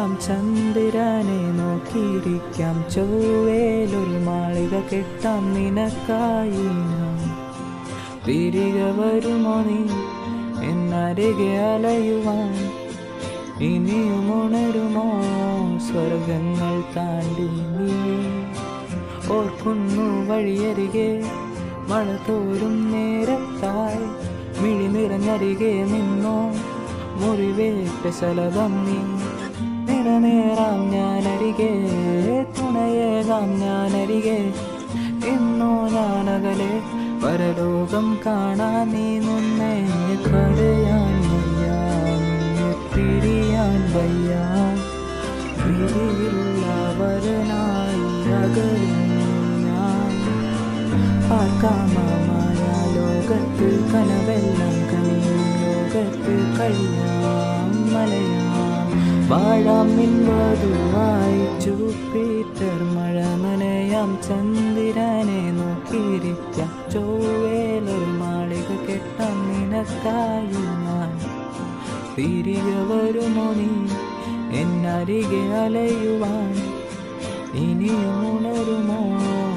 മനയാം ചന്ദ്രനെ നോക്കിയിരിക്കാം ചൊവ്വേലൊരു മാളിക കെട്ടാം നിനക്കായി ഞാൻ തിരികെ വരുമോ നീ എന്നരികെ അലയുവാൻ ഇനിയും ഉണരുമോ സ്വർഗങ്ങൾ താണ്ടി നീ ഓർക്കുന്നു വഴിയരികെ മഴ തോരും നേരത്തായി മിഴി നിറഞ്ഞരികെ നിന്നോ മുറിവേറ്റ ശലഭം നീ നിറനേറാം ഞാനരികെ തുണയേകാം ഞാനരികെ ഇന്നോ ഞാനകലെ പരലോകം കാണാൻ നീ നിന്നെ കരയാൻ വയ്യ നിന്നെ പിരിയാൻ വയ്യ വിധിയുള്ളവരനായി അകലുന്നു ഞാൻ ആക്കാമമായ ലോകത്ത് കനവെല്ലാം കനിയും ലോകത്ത് കഴിയാം മലയാം വാഴാം മിൻവധുവായി ജൂപ്പിറ്റർ മഴ നനയാം ചന്ദ്രനെ നോക്കിയിരിക്കാം ചൊവ്വേലൊരു മാളിക കെട്ടാം നിനക്കായി ഞാൻ തിരികെ വരുമോ നീ എന്നരികെ അലയുവാൻ ഇനിയും ഉണരുമോ